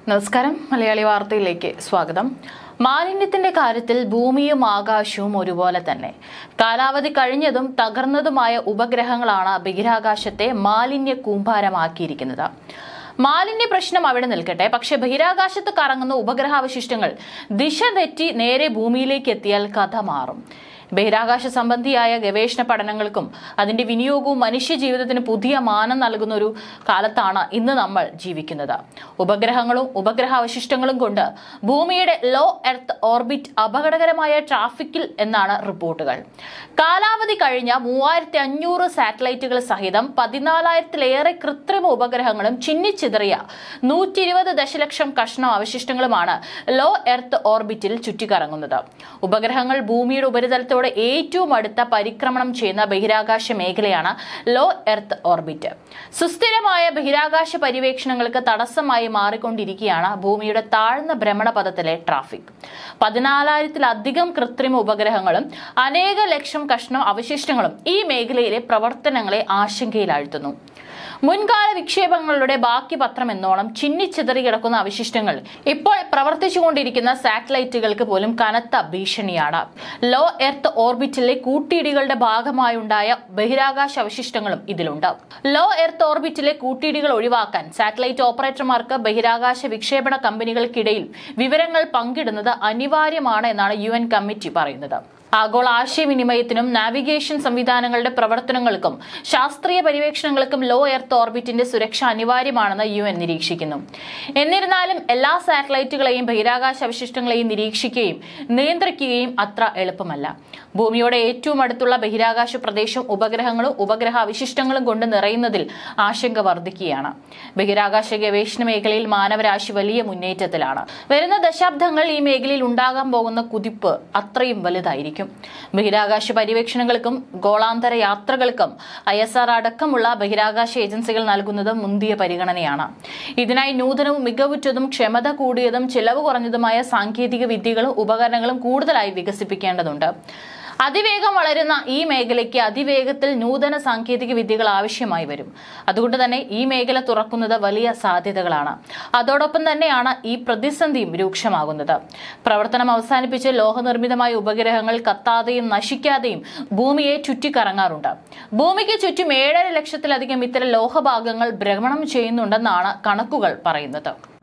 നമസ്കാരം മലയാളി വാർത്തയിലേക്ക് സ്വാഗതം മാലിന്യത്തിന്റെ കാര്യത്തിൽ ഭൂമിയും ആകാശവും ഒരുപോലെ തന്നെ കാലാവധി കഴിഞ്ഞതും തകർന്നതുമായ ഉപഗ്രഹങ്ങളാണ് ബഹിരാകാശത്തെ മാലിന്യ കൂമ്പാരമാക്കിയിരിക്കുന്നത് മാലിന്യ പ്രശ്നം അവിടെ നിൽക്കട്ടെ പക്ഷെ ബഹിരാകാശത്ത് കറങ്ങുന്ന ഉപഗ്രഹാവശിഷ്ടങ്ങൾ ദിശ തെറ്റി നേരെ ഭൂമിയിലേക്ക് എത്തിയാൽ കഥ മാറും ബഹിരാകാശ സംബന്ധിയായ ഗവേഷണ പഠനങ്ങൾക്കും അതിന്റെ വിനിയോഗവും മനുഷ്യ ജീവിതത്തിന് പുതിയ മാനം നൽകുന്ന ഒരു കാലത്താണ് ഇന്ന് നമ്മൾ ജീവിക്കുന്നത് ഉപഗ്രഹങ്ങളും ഉപഗ്രഹാവശിഷ്ടങ്ങളും കൊണ്ട് ഭൂമിയുടെ ലോ എർത്ത് ഓർബിറ്റ് അപകടകരമായ ട്രാഫിക്കിൽ എന്നാണ് റിപ്പോർട്ടുകൾ കാലാവധി കഴിഞ്ഞ മൂവായിരത്തി അഞ്ഞൂറ് സാറ്റലൈറ്റുകൾ സഹിതം പതിനാലായിരത്തിലേറെ കൃത്രിമ ഉപഗ്രഹങ്ങളും ചിന്നിച്ചിതറിയ നൂറ്റി ഇരുപത് ദശലക്ഷം കഷ്ണം അവശിഷ്ടങ്ങളുമാണ് ലോ എർത്ത് ഓർബിറ്റിൽ ചുറ്റിക്കറങ്ങുന്നത് ഉപഗ്രഹങ്ങൾ ഭൂമിയുടെ ഉപരിതലത്തോട് ഏറ്റവും അടുത്ത പരിക്രമണം ചെയ്യുന്ന ബഹിരാകാശ മേഖലയാണ് ലോ എർത്ത് ഓർബിറ്റ് സുസ്ഥിരമായ ബഹിരാകാശ പര്യവേക്ഷണങ്ങൾക്ക് തടസ്സമായി മാറിക്കൊണ്ടിരിക്കുകയാണ് ഭൂമിയുടെ താഴ്ന്ന ഭ്രമണപഥത്തിലെ ട്രാഫിക് പതിനാലായിരത്തിലധികം കൃത്രിമ ഉപഗ്രഹങ്ങളും അനേക ലക്ഷം കഷ്ണം അവശിഷ്ടങ്ങളും ഈ മേഖലയിലെ പ്രവർത്തനങ്ങളെ ആശങ്കയിലാഴ്ത്തുന്നു മുൻകാല വിക്ഷേപങ്ങളുടെ ബാക്കി പത്രം എന്നോണം ചിന്നിച്ചിതറി കിടക്കുന്ന അവശിഷ്ടങ്ങൾ ഇപ്പോൾ പ്രവർത്തിച്ചുകൊണ്ടിരിക്കുന്ന സാറ്റലൈറ്റുകൾക്ക് പോലും കനത്ത ഭീഷണിയാണ് ലോ എർത്ത് ഓർബിറ്റിലെ കൂട്ടിയിടികളുടെ ഭാഗമായുണ്ടായ ബഹിരാകാശ അവശിഷ്ടങ്ങളും ഇതിലുണ്ട് ലോ എർത്ത് ഓർബിറ്റിലെ കൂട്ടിയിടികൾ ഒഴിവാക്കാൻ സാറ്റലൈറ്റ് ഓപ്പറേറ്റർമാർക്ക് ബഹിരാകാശ വിക്ഷേപണ കമ്പനികൾക്കിടയിൽ വിവരങ്ങൾ പങ്കിടുന്നത് അനിവാര്യമാണ് എന്നാണ് യു കമ്മിറ്റി പറയുന്നത് ആഗോള ആശയവിനിമയത്തിനും നാവിഗേഷൻ സംവിധാനങ്ങളുടെ പ്രവർത്തനങ്ങൾക്കും ശാസ്ത്രീയ പര്യവേക്ഷണങ്ങൾക്കും ലോ എർത്ത് ഓർബിറ്റിന്റെ സുരക്ഷ അനിവാര്യമാണെന്ന് യു എൻ നിരീക്ഷിക്കുന്നു എന്നിരുന്നാലും എല്ലാ സാറ്റലൈറ്റുകളെയും ബഹിരാകാശ അവശിഷ്ടങ്ങളെയും നിരീക്ഷിക്കുകയും നിയന്ത്രിക്കുകയും അത്ര എളുപ്പമല്ല ഭൂമിയോട് ഏറ്റവും അടുത്തുള്ള ബഹിരാകാശ പ്രദേശം ഉപഗ്രഹങ്ങളും ഉപഗ്രഹ അവശിഷ്ടങ്ങളും കൊണ്ട് നിറയുന്നതിൽ ആശങ്ക വർദ്ധിക്കുകയാണ് ബഹിരാകാശ ഗവേഷണ മേഖലയിൽ മാനവരാശി വലിയ മുന്നേറ്റത്തിലാണ് വരുന്ന ദശാബ്ദങ്ങൾ ഈ മേഖലയിൽ ഉണ്ടാകാൻ പോകുന്ന കുതിപ്പ് അത്രയും വലുതായിരിക്കും ബഹിരാകാശ പര്യവേക്ഷണങ്ങൾക്കും ഗോളാന്തര യാത്രകൾക്കും ഐ എസ് ആർ അടക്കമുള്ള ബഹിരാകാശ ഏജൻസികൾ നൽകുന്നത് മുന്തിയ പരിഗണനയാണ് ഇതിനായി നൂതനവും മികവുറ്റതും ക്ഷമത കൂടിയതും ചെലവ് കുറഞ്ഞതുമായ സാങ്കേതിക വിദ്യകളും ഉപകരണങ്ങളും കൂടുതലായി വികസിപ്പിക്കേണ്ടതുണ്ട് അതിവേഗം വളരുന്ന ഈ മേഖലയ്ക്ക് അതിവേഗത്തിൽ നൂതന സാങ്കേതിക വിദ്യകൾ ആവശ്യമായി വരും അതുകൊണ്ട് തന്നെ ഈ മേഖല തുറക്കുന്നത് വലിയ സാധ്യതകളാണ് അതോടൊപ്പം തന്നെയാണ് ഈ പ്രതിസന്ധിയും രൂക്ഷമാകുന്നത് പ്രവർത്തനം അവസാനിപ്പിച്ച് ലോഹനിർമ്മിതമായ ഉപഗ്രഹങ്ങൾ കത്താതെയും നശിക്കാതെയും ഭൂമിയെ ചുറ്റിക്കറങ്ങാറുണ്ട് ഭൂമിക്ക് ചുറ്റും ഏഴര ലക്ഷത്തിലധികം ഇത്തരം ലോഹഭാഗങ്ങൾ ഭ്രമണം ചെയ്യുന്നുണ്ടെന്നാണ് കണക്കുകൾ പറയുന്നത്